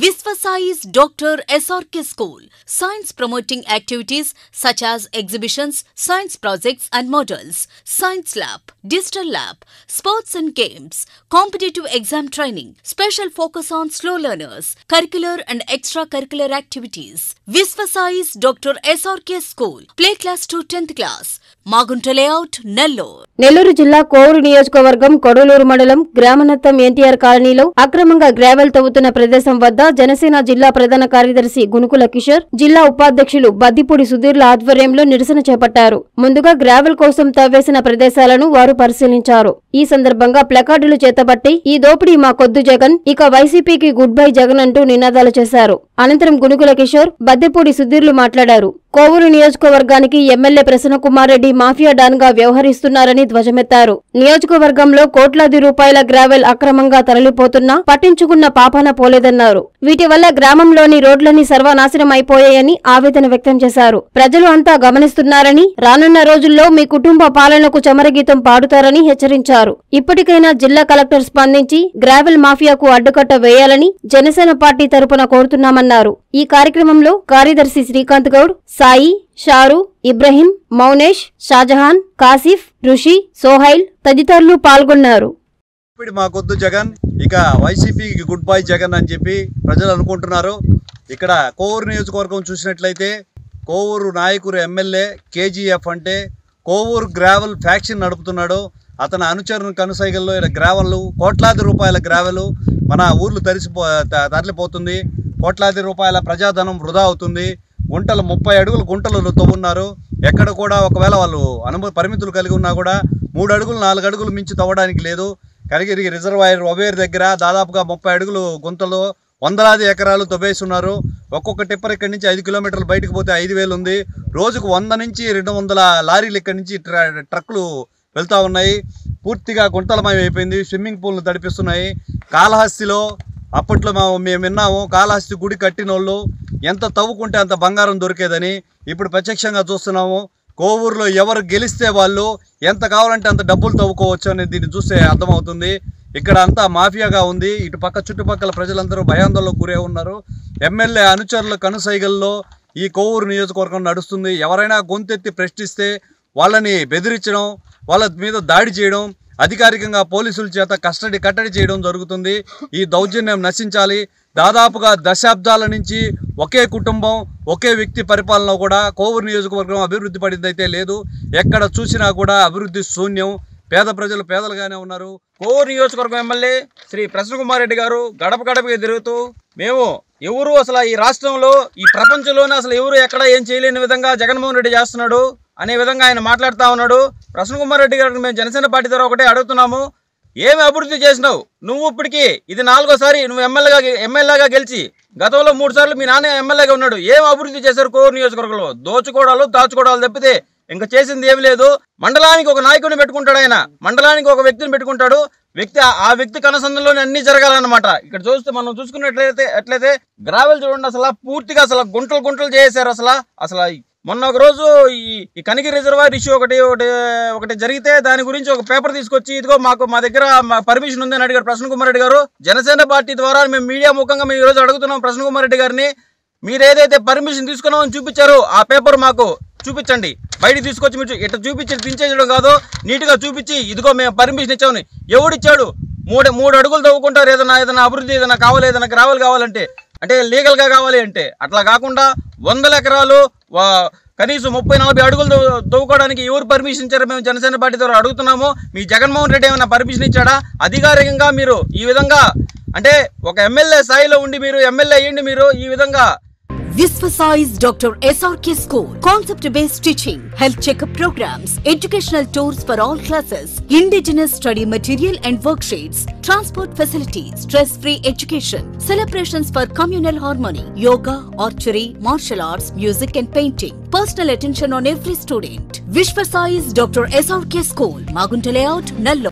Visvasai's Dr. SRK School. Science promoting activities such as exhibitions, science projects and models, science lab, digital lab, sports and games, competitive exam training, special focus on slow learners, curricular and extracurricular activities. Visvasai's Dr. SRK School. Play class to 10th class. Magunta Layout, Nellore. Nellore జిల్లా కోవూరు నియోజకవర్గం కొడలూరు మండలం గ్రామనత్తం ఎన్టీఆర్ కాలనీలో అక్రమంగా gravel తవ్వుతున్న ప్రదేశం వద్ద జనసేన జిల్లా ప్రధాన కార్యదర్శి గునుకుల కిషోర్ జిల్లా ఉపాధ్యక్షులు బద్దిపూడి సుధీర్ల ఆధ్వర్యంలో నిరసన చేపట్టారు ముందుగా గ్రావెల్ కోసం తవ్వేసిన ప్రదేశాలను వారు పరిశీలించారు ఈ సందర్భంగా ప్లకార్డులు చేతబట్టి ఈ దోపిడీ మా కొద్దు జగన్ ఇక వైసీపీకి గుడ్ బై జగన్ అంటూ నినాదాలు చేశారు అనంతరం గునుకుల కిషోర్ బద్దెపూడి సుధీర్లు మాట్లాడారు కోవూరు నియోజకవర్గానికి MLA Prasannakumar Reddy mafia don గా వ్యవహరిస్తున్నారని ధ్వజమెత్తారు నియోజకవర్గంలో కోట్లాది రూపాయల గ్రావెల్ అక్రమంగా తరలిపోతున్నా పట్టించుకున్న పాపాన పోలేదన్నారు వీటి వల్ల గ్రామంలోని రోడ్లన్నీ సర్వనాశనం అయిపోయాయని ఆవేదన వ్యక్తం చేశారు ప్రజలు అంతా గమనిస్తున్నారని రానున్న రోజుల్లో మీ కుటుంబ పాలనకు చమరగీతం పాడుతారని హెచ్చరించారు ఇప్పటికైనా జిల్లా కలెక్టర్ స్పందించి గ్రావెల్ మాఫియాకు అడ్డుకట్ట వేయాలని జనసేన పార్టీ తరపున కోరుతున్నామన్నారు ఈ కార్యక్రమంలో కార్యదర్శి శ్రీకాంత్ గౌడ్ సాయి షారు ఇబ్రహీం మౌనేష్ షాజహాన్ కాసిఫ్ ఋషి సోహైల్ తదితరులు పాల్గొన్నారు ఇప్పుడు మాకొద్దు జగన్ ఇక వైసీపీకి గుడ్ బై జగన్ అని చెప్పి ప్రజలు అనుకుంటున్నారు ఇక్కడ కోవూరు నియోజకవర్గం చూసినట్లయితే కోవూరు నాయకుడు ఎమ్మెల్యే కేజీఎఫ్ అంటే కోవూరు గ్రావెల్ ఫ్యాక్షన్ నడుపుతున్నాడు అతని అనుచరుని కనుసైగల్లో ఇలా గ్రావెల్ కోట్లాది రూపాయల గ్రావెల్ మన ఊర్లు తరిసిపో త- తరలిపోతుంది కోట్లాది రూపాయల ప్రజాధనం వృధా అవుతుంది గుంటలు ముప్పై అడుగులు గుంటలు తవ్వున్నారు ఎక్కడ కూడా ఒకవేళ వాళ్ళు అనుమతి పరిమితులు కలిగి ఉన్నా కూడా మూడు అడుగులు నాలుగు అడుగులు మించి తవ్వడానికి లేదు కరిగిరి రిజర్వాయర్ ఒవేర్ దగ్గర దాదాపుగా ముప్పై అడుగులు గుంతలు వందలాది ఎకరాలు తవ్వేస్తున్నారు ఒక్కొక్క టిప్పర్ ఇక్కడి నుంచి ఐదు కిలోమీటర్లు బయటకు పోతే ఐదు వేలు ఉంది రోజుకు వంద నుంచి రెండు వందల లారీలు ఇక్కడి నుంచి ట్ర- ట్రక్కులు వెళ్తూ ఉన్నాయి పూర్తిగా గుంటలమయం అయిపోయింది స్విమ్మింగ్ పూల్ను తడిపిస్తున్నాయి కాళహస్తిలో అప్పట్లో మా మేము విన్నాము కాళహస్తి గుడి కట్టిన వాళ్ళు ఎంత తవ్వుకుంటే అంత బంగారం దొరికేదని ఇప్పుడు ప్రత్యక్షంగా చూస్తున్నాము కోవూరులో ఎవరు గెలిస్తే వాళ్ళు ఎంత కావాలంటే అంత డబ్బులు తవ్వుకోవచ్చు అనేది దీన్ని చూస్తే అర్థమవుతుంది ఇక్కడ అంతా మాఫియాగా ఉంది ఇటు పక్క చుట్టుపక్కల ప్రజలందరూ భయాందోళనకు గురే ఉన్నారు ఎమ్మెల్యే అనుచరుల కనుసైగల్లో ఈ కోవూరు నియోజకవర్గం నడుస్తుంది ఎవరైనా గొంతెత్తి ప్రశ్నిస్తే వాళ్ళని బెదిరించడం వాళ్ళ మీద దాడి చేయడం అధికారికంగా పోలీసుల చేత కస్టడీ కట్టడి చేయడం జరుగుతుంది ఈ దౌర్జన్యం నశించాలి దాదాపుగా దశాబ్దాల నుంచి ఒకే కుటుంబం ఒకే వ్యక్తి పరిపాలన కూడా కోవూరు నియోజకవర్గం అభివృద్ధి పడిందైతే లేదు ఎక్కడ చూసినా కూడా అభివృద్ధి శూన్యం పేద ప్రజలు పేదలుగానే ఉన్నారు కోవూరు నియోజకవర్గం ఎమ్మెల్యే శ్రీ ప్రసన్న కుమార్ రెడ్డి గారు గడప గడపకి తిరుగుతూ మేము ఎవరు అసలు ఈ రాష్ట్రంలో ఈ ప్రపంచంలోనే అసలు ఎవరు ఎక్కడ ఏం చేయలేని విధంగా జగన్మోహన్ రెడ్డి చేస్తున్నాడు అనే విధంగా ఆయన మాట్లాడుతూ ఉన్నాడు ప్రసన్న కుమార్ రెడ్డి గారికి మేము జనసేన పార్టీ ద్వారా ఒకటే అడుగుతున్నాము ఏమి అభివృద్ధి చేసినావు నువ్వు ఇప్పటికీ ఇది నాలుగోసారి నువ్వు ఎమ్మెల్యేగా ఎమ్మెల్యేగా గెలిచి గతంలో మూడు సార్లు మీ నాన్న ఎమ్మెల్యేగా ఉన్నాడు ఏం అభివృద్ధి చేశారు కోవూరు నియోజకవర్గంలో దోచుకోవడాలు దాచుకోవడాలు తప్పితే ఇంకా చేసింది ఏమి లేదు మండలానికి ఒక నాయకుడిని పెట్టుకుంటాడు ఆయన మండలానికి ఒక వ్యక్తిని పెట్టుకుంటాడు వ్యక్తి ఆ- ఆ వ్యక్తి కనసందులోనే అన్ని జరగాలన్నమాట ఇక్కడ చూస్తే మనం చూసుకున్నట్లయితే ఎట్లయితే గ్రావెల్ చూడండి అసలు పూర్తిగా అసలు గుంటలు గుంటలు చేశారు అసలు అసలు మొన్న ఒక రోజు ఈ ఈ కనిగిరి రిజర్వాయర్ ఇష్యూ ఒకటి ఒకటి ఒకటి జరిగితే దాని గురించి ఒక పేపర్ తీసుకొచ్చి ఇదిగో మాకు మా దగ్గర మా పర్మిషన్ ఉందని అడిగారు ప్రసన్న కుమార్ రెడ్డి గారు జనసేన పార్టీ ద్వారా మేము మీడియా ముఖంగా మేము ఈరోజు అడుగుతున్నాం ప్రసన్న కుమార్ రెడ్డి గారిని మీరు ఏదైతే పర్మిషన్ తీసుకున్నామని చూపించారో ఆ పేపర్ మాకు చూపించండి బయటికి తీసుకొచ్చి మీరు చూ- ఇట్లా చూపించి దించేయడం కాదు నీట్గా చూపించి ఇదిగో మేము పర్మిషన్ ఇచ్చామని ఎవడిచ్చాడు మూడు మూడు అడుగులు తవ్వుకుంటారు ఏదైనా ఏదైనా అభివృద్ధి ఏదైనా కావాలి ఏదైనా గ్రావెల్ కావాలంటే అంటే లీగల్గా కావాలి అంటే అట్లా కాకుండా వందల ఎకరాలు వా- కనీసం ముప్పై నలభై అడుగులు తవ్వు- తవ్వుకోవడానికి ఎవరు పర్మిషన్ ఇచ్చారో మేము జనసేన పార్టీ ద్వారా అడుగుతున్నాము మీ జగన్మోహన్ రెడ్డి ఏమైనా పర్మిషన్ ఇచ్చాడా అధికారికంగా మీరు ఈ విధంగా అంటే ఒక ఎమ్మెల్యే స్థాయిలో ఉండి మీరు ఎమ్మెల్యే అయ్యిండి మీరు ఈ విధంగా Visvasai's Dr. SRK School. Concept based teaching, health checkup programs, educational tours for all classes, indigenous study material and worksheets, transport facilities, stress free education, celebrations for communal harmony, yoga, archery, martial arts, music and painting. Personal attention on every student. Vishvasai's Dr. SRK School, Magunta Layout, Nallo.